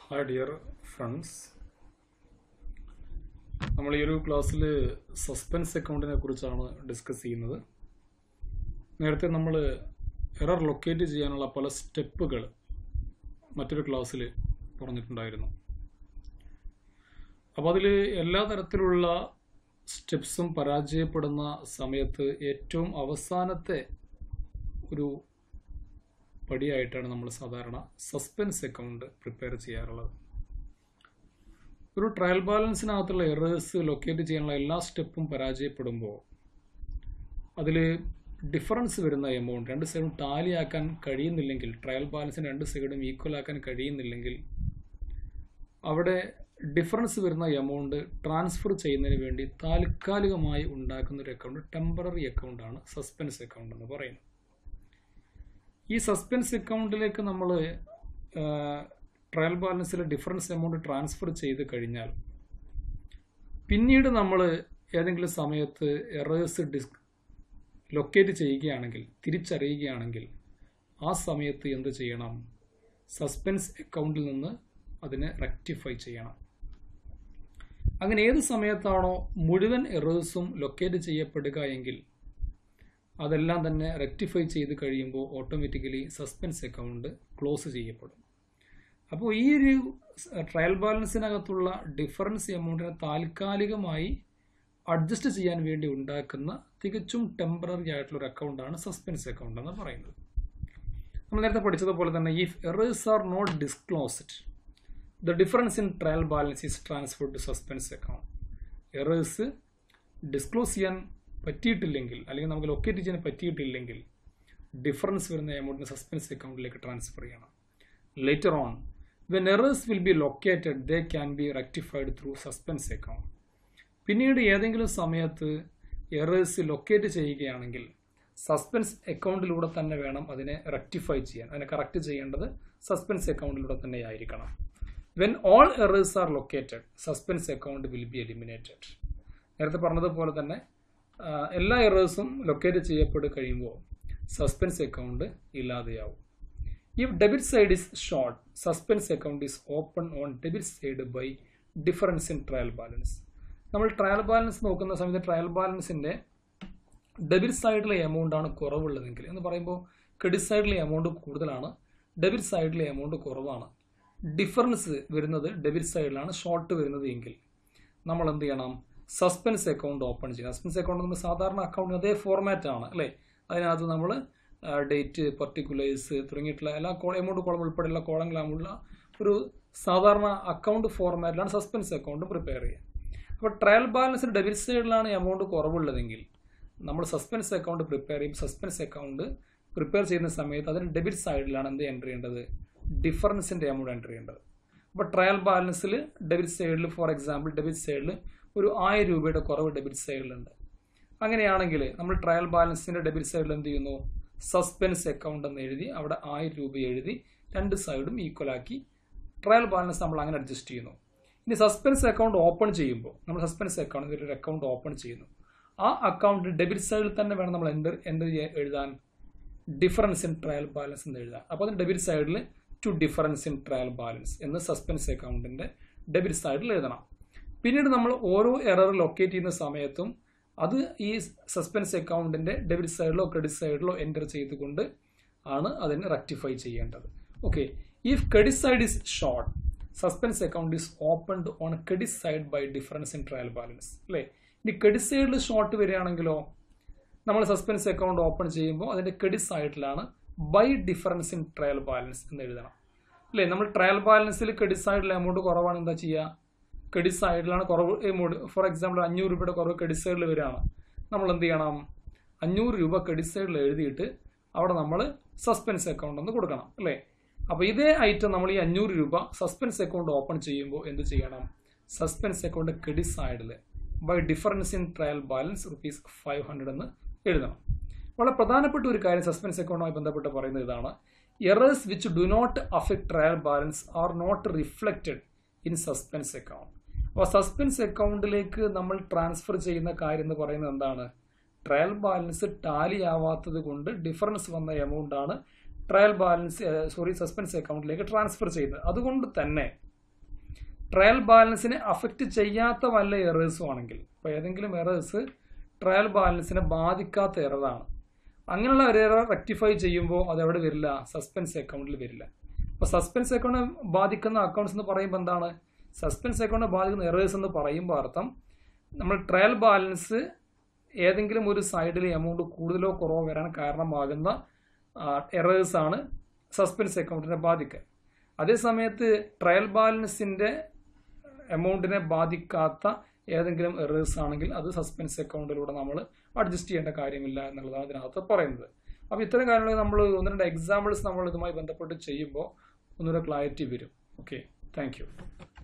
hi dear friends നമ്മൾ ഈ ഒരു ക്ലാസ്സിൽ സസ്പെൻസ് അക്കൗണ്ടിനെ കുറിച്ചാണ് ഡിസ്കസ് ചെയ്യുന്നത് നേരത്തെ നമ്മൾ എറർ ലൊക്കേറ്റ് ചെയ്യാനുള്ള പല സ്റ്റെപ്പുകൾ മറ്റൊരു ക്ലാസ്സിൽ പറഞ്ഞിട്ടുണ്ടായിരുന്നു അപ്പോൾ അതിൽ എല്ലാ തരത്തിലുള്ള സ്റ്റെപ്സും പരാജയപ്പെടുന്ന സമയത്ത് ഏറ്റവും അവസാനത്തെ ഒരു പടിയായിട്ടാണ് നമ്മൾ സാധാരണ സസ്പെൻസ് അക്കൗണ്ട് പ്രിപ്പയർ ചെയ്യാറുള്ളത് ഒരു ട്രയൽ ബാലൻസിനകത്തുള്ള എറേഴ്സ് ലൊക്കേറ്റ് ചെയ്യാനുള്ള എല്ലാ സ്റ്റെപ്പും പരാജയപ്പെടുമ്പോൾ അതിൽ ഡിഫറൻസ് വരുന്ന എമൗണ്ട് രണ്ട് സൈഡും ടാലി ആക്കാൻ കഴിയുന്നില്ലെങ്കിൽ ട്രയൽ ബാലൻസിന് രണ്ട് സൈഡും ഈക്വൽ ആക്കാൻ കഴിയുന്നില്ലെങ്കിൽ അവിടെ ഡിഫറൻസ് വരുന്ന എമൗണ്ട് ട്രാൻസ്ഫർ ചെയ്യുന്നതിന് വേണ്ടി താൽക്കാലികമായി ഉണ്ടാക്കുന്ന ഒരു അക്കൗണ്ട് ടെമ്പററി അക്കൗണ്ടാണ് സസ്പെൻസ് അക്കൗണ്ട് എന്ന് പറയുന്നത് ഈ സസ്പെൻസ് അക്കൗണ്ടിലേക്ക് നമ്മൾ ട്രയൽ ബാലൻസിലെ ഡിഫറൻസ് എമൗണ്ട് ട്രാൻസ്ഫർ ചെയ്ത് കഴിഞ്ഞാൽ പിന്നീട് നമ്മൾ ഏതെങ്കിലും സമയത്ത് എറേഴ്സ് ഡിസ് ലൊക്കേറ്റ് ചെയ്യുകയാണെങ്കിൽ തിരിച്ചറിയുകയാണെങ്കിൽ ആ സമയത്ത് എന്ത് ചെയ്യണം സസ്പെൻസ് അക്കൗണ്ടിൽ നിന്ന് അതിനെ റെക്ടിഫൈ ചെയ്യണം അങ്ങനെ ഏത് സമയത്താണോ മുഴുവൻ എറേഴ്സും ലൊക്കേറ്റ് ചെയ്യപ്പെടുക എങ്കിൽ അതെല്ലാം തന്നെ റെക്ടിഫൈ ചെയ്ത് കഴിയുമ്പോൾ ഓട്ടോമാറ്റിക്കലി സസ്പെൻസ് അക്കൗണ്ട് ക്ലോസ് ചെയ്യപ്പെടും അപ്പോൾ ഈ ഒരു ട്രയൽ ബാലൻസിനകത്തുള്ള ഡിഫറൻസ് എമൗണ്ടിനെ താൽക്കാലികമായി അഡ്ജസ്റ്റ് ചെയ്യാൻ വേണ്ടി ഉണ്ടാക്കുന്ന തികച്ചും ടെമ്പററി ആയിട്ടുള്ള ഒരു അക്കൗണ്ടാണ് സസ്പെൻസ് അക്കൗണ്ട് എന്ന് പറയുന്നത് നമ്മൾ നേരത്തെ പഠിച്ചതുപോലെ തന്നെ if errors are not disclosed the difference in trial balance is transfer to suspense account errors disclose ചെയ്യാൻ പറ്റിയിട്ടില്ലെങ്കിൽ അല്ലെങ്കിൽ നമുക്ക് ലൊക്കേറ്റ് ചെയ്യാൻ പറ്റിയിട്ടില്ലെങ്കിൽ ഡിഫറൻസ് വരുന്ന എമൗണ്ടിന് സസ്പെൻസ് അക്കൗണ്ടിലേക്ക് ട്രാൻസ്ഫർ ചെയ്യണം later on when errors will be located they can be rectified through suspense account പിന്നീട് ഏതെങ്കിലും സമയത്ത് എറേഴ്സ് ലൊക്കേറ്റ് ചെയ്യുകയാണെങ്കിൽ സസ്പെൻസ് അക്കൗണ്ടിലൂടെ തന്നെ വേണം അതിനെ റെക്ടിഫൈ ചെയ്യാൻ അതിനെ കറക്റ്റ് ചെയ്യേണ്ടത് സസ്പെൻസ് അക്കൗണ്ടിലൂടെ തന്നെ ആയിരിക്കണം when all errors are located suspense account will be eliminated നേരത്തെ പറഞ്ഞതുപോലെ തന്നെ എല്ലാ എറേഴ്സും ലൊക്കേറ്റ് ചെയ്യപ്പെട്ട് കഴിയുമ്പോൾ സസ്പെൻസ് അക്കൗണ്ട് ഇല്ലാതെയാവും if debit side is short suspense account is open on debit side by difference in trial balance നമ്മൾ ട്രയൽ ബാലൻസ് നോക്കുന്ന സമയത്ത് ട്രയൽ ബാലൻസിന്റെ ഡെബിറ്റ് സൈഡിലെ എമൗണ്ട് ആണ് കുറവുള്ളതെങ്കിൽ എന്ന് പറയുമ്പോൾ ക്രെഡിറ്റ് സൈഡിലെ എമൗണ്ട് കൂടുതലാണ് ഡെബിറ്റ് സൈഡിലെ എമൗണ്ട് കുറവാണ് ഡിഫറൻസ് വരുന്നത് ഡെബിറ്റ് സൈഡിലാണ് ഷോർട്ട് വരുന്നത് എങ്കിൽ നമ്മൾ എന്ത് ചെയ്യണം സസ്പെൻസ് അക്കൗണ്ട് ഓപ്പൺ ചെയ്യുക സസ്പെൻസ് അക്കൗണ്ട് നമ്മൾ സാധാരണ അക്കൗണ്ടിന് അതേ ഫോർമാറ്റ് ആണ് അല്ലേ അതിനകത്ത് നമ്മൾ ഡേറ്റ് പർട്ടിക്കുലേഴ്സ് തുടങ്ങിയിട്ടുള്ള എല്ലാ കോൾ എമൗണ്ട് കോളം ഉൾപ്പെടെയുള്ള കോളങ്ങളാമുള്ള ഒരു സാധാരണ അക്കൗണ്ട് ഫോർമാറ്റിലാണ് സസ്പെൻസ് അക്കൗണ്ട് പ്രിപ്പയർ ചെയ്യുക അപ്പോൾ ട്രയൽ ബാലൻസിന് ഡെബിറ്റ് സൈഡിലാണ് എമൗണ്ട് കുറവുള്ളതെങ്കിൽ നമ്മൾ സസ്പെൻസ് അക്കൗണ്ട് പ്രിപ്പയർ ചെയ്യും സസ്പെൻസ് അക്കൗണ്ട് പ്രിപ്പയർ ചെയ്യുന്ന സമയത്ത് അതിന് ഡെബിറ്റ് സൈഡിലാണ് എന്ത് എൻ്റർ ചെയ്യേണ്ടത് ഡിഫറൻസിൻ്റെ എമൗണ്ട് എൻ്റർ ചെയ്യേണ്ടത് അപ്പോൾ ട്രയൽ ബാലൻസിൽ ഡെബിറ്റ് സൈഡിൽ ഫോർ എക്സാമ്പിൾ ഡെബിറ്റ് സൈഡിൽ ഒരു ആയിരം രൂപയുടെ കുറവ് ഡെബിറ്റ് സൈഡിലുണ്ട് അങ്ങനെയാണെങ്കിൽ നമ്മൾ ട്രയൽ ബാലൻസിന്റെ ഡെബിറ്റ് സൈഡിൽ എന്ത് ചെയ്യുന്നു സസ്പെൻസ് അക്കൗണ്ട് എന്ന് എഴുതി അവിടെ ആയിരം രൂപ എഴുതി രണ്ട് സൈഡും ഈക്വൽ ആക്കി ട്രയൽ ബാലൻസ് നമ്മൾ അങ്ങനെ അഡ്ജസ്റ്റ് ചെയ്യുന്നു ഇനി സസ്പെൻസ് അക്കൗണ്ട് ഓപ്പൺ ചെയ്യുമ്പോൾ നമ്മൾ സസ്പെൻസ് അക്കൗണ്ട് ഒരു അക്കൗണ്ട് ഓപ്പൺ ചെയ്യുന്നു ആ അക്കൗണ്ട് ഡെബിറ്റ് സൈഡിൽ തന്നെ വേണം നമ്മൾ എൻ്റർ എൻ്റർ എഴുതാൻ ഡിഫറൻസ് ഇൻ ട്രയൽ ബാലൻസ് എന്ന് എഴുതാൻ അപ്പോൾ അതിന് ഡെബിറ്റ് സൈഡിൽ to difference in trial balance എന്ന് സസ്പെൻസ് അക്കൗണ്ടിന്റെ ഡെബിറ്റ് സൈഡിൽ എഴുതണം പിന്നീട് നമ്മൾ ഓരോ എറർ ലൊക്കേറ്റ് ചെയ്യുന്ന സമയത്തും അത് ഈ സസ്പെൻസ് അക്കൗണ്ടിന്റെ ഡെബിറ്റ് സൈഡിലോ ക്രെഡിറ്റ് സൈഡിലോ എൻ്റർ ചെയ്തുകൊണ്ട് ആണ് അതിനെ റെക്ടിഫൈ ചെയ്യേണ്ടത് okay if credit side is short suspense account is opened on credit side by difference in trial balance അല്ലേ ഇനി ക്രെഡിറ്റ് സൈഡിൽ ഷോർട്ട് വരികയാണെങ്കിലോ നമ്മൾ സസ്പെൻസ് അക്കൗണ്ട് ഓപ്പൺ ചെയ്യുമ്പോൾ അതിന്റെ ക്രെഡിറ്റ് സൈഡിലാണ് by difference in trial balance എന്ന് എഴുതണം അല്ലേ നമ്മൾ ട്രയൽ ബാലൻസിൽ ക്രെഡിറ്റ് സൈഡിൽ എമൗണ്ട് കുറവാണ് എന്താ ചെയ്യുക ക്രെഡിറ്റ് സൈഡിലാണ് കുറവ് എമൗണ്ട് ഫോർ എക്സാമ്പിൾ അഞ്ഞൂറ് രൂപയുടെ കുറവ് ക്രെഡിറ്റ് സൈഡിൽ വരികയാണ് നമ്മൾ എന്ത് ചെയ്യണം അഞ്ഞൂറ് രൂപ ക്രെഡിറ്റ് സൈഡിൽ എഴുതിയിട്ട് അവിടെ നമ്മൾ സസ്പെൻസ് അക്കൗണ്ട് ഒന്ന് കൊടുക്കണം അല്ലേ അപ്പോൾ ഇതേ ഐറ്റം നമ്മൾ ഈ അഞ്ഞൂറ് രൂപ സസ്പെൻസ് അക്കൗണ്ട് ഓപ്പൺ ചെയ്യുമ്പോൾ എന്ത് ചെയ്യണം സസ്പെൻസ് അക്കൗണ്ട് ക്രെഡിറ്റ് സൈഡിൽ by difference in trial balance rupees five hundred എന്ന് എഴുതണം വളരെ പ്രധാനപ്പെട്ട ഒരു കാര്യം സസ്പെൻസ് അക്കൗണ്ടുമായി ബന്ധപ്പെട്ട് പറയുന്നത് ഇതാണ് errors which do not affect trial balance are not reflected in suspense account അപ്പോൾ സസ്പെൻസ് അക്കൗണ്ടിലേക്ക് നമ്മൾ ട്രാൻസ്ഫർ ചെയ്യുന്ന കാര്യം എന്ന് പറയുന്നത് എന്താണ് ട്രയൽ ബാലൻസ് ടാലി ആവാത്തത് കൊണ്ട് ഡിഫറൻസ് വന്ന എമൗണ്ട് ആണ് ട്രയൽ ബാലൻസ് സോറി സസ്പെൻസ് അക്കൗണ്ടിലേക്ക് ട്രാൻസ്ഫർ ചെയ്തത് അതുകൊണ്ട് തന്നെ ട്രയൽ ബാലൻസിനെ അഫക്റ്റ് ചെയ്യാത്ത വല്ല എറേഴ്സും ആണെങ്കിൽ ഇപ്പോൾ ഏതെങ്കിലും എറേഴ്സ് ട്രയൽ ബാലൻസിനെ ബാധിക്കാത്ത എററാണ് അങ്ങനെയുള്ള ഒരു എറർ റെക്ടിഫൈ ചെയ്യുമ്പോൾ അത് എവിടെ വരില്ല സസ്പെൻസ് അക്കൗണ്ടിൽ വരില്ല അപ്പോൾ സസ്പെൻസ് അക്കൗണ്ട് ബാധിക്കുന്ന അക്കൗണ്ട്സ് എന്ന് പറയുമ്പോൾ എന്താണ് സസ്പെൻസ് അക്കൗണ്ട് ബാധിക്കുന്ന എറേഴ്സ് എന്ന് പറയുമ്പോൾ അർത്ഥം നമ്മൾ ട്രയൽ ബാലൻസ് ഏതെങ്കിലും ഒരു സൈഡിൽ എമൗണ്ട് കൂടുതലോ കുറവോ വരാൻ കാരണമാകുന്ന എറേഴ്സ് ആണ് സസ്പെൻസ് അക്കൗണ്ടിനെ ബാധിക്കുക അതേ സമയത്ത് ട്രയൽ ബാലൻസിൻ്റെ എമൗണ്ടിനെ ബാധിക്കാത്ത ഏതെങ്കിലും എറേഴ്സ് ആണെങ്കിൽ അത് സസ്പെൻസ് അക്കൗണ്ടിലൂടെ നമ്മൾ അഡ്ജസ്റ്റ് ചെയ്യേണ്ട കാര്യമില്ല എന്നുള്ളതാണ് ഇതിനകത്ത് പറയുന്നത് അപ്പോൾ ഇത്തരം കാര്യങ്ങൾ നമ്മൾ ഒന്ന് രണ്ട് എക്സാമ്പിൾസ് നമ്മൾ ഇതുമായി ബന്ധപ്പെട്ട് ചെയ്യുമ്പോൾ ഒന്നുകൂടെ ക്ലാരിറ്റി വരും ഓക്കെ താങ്ക്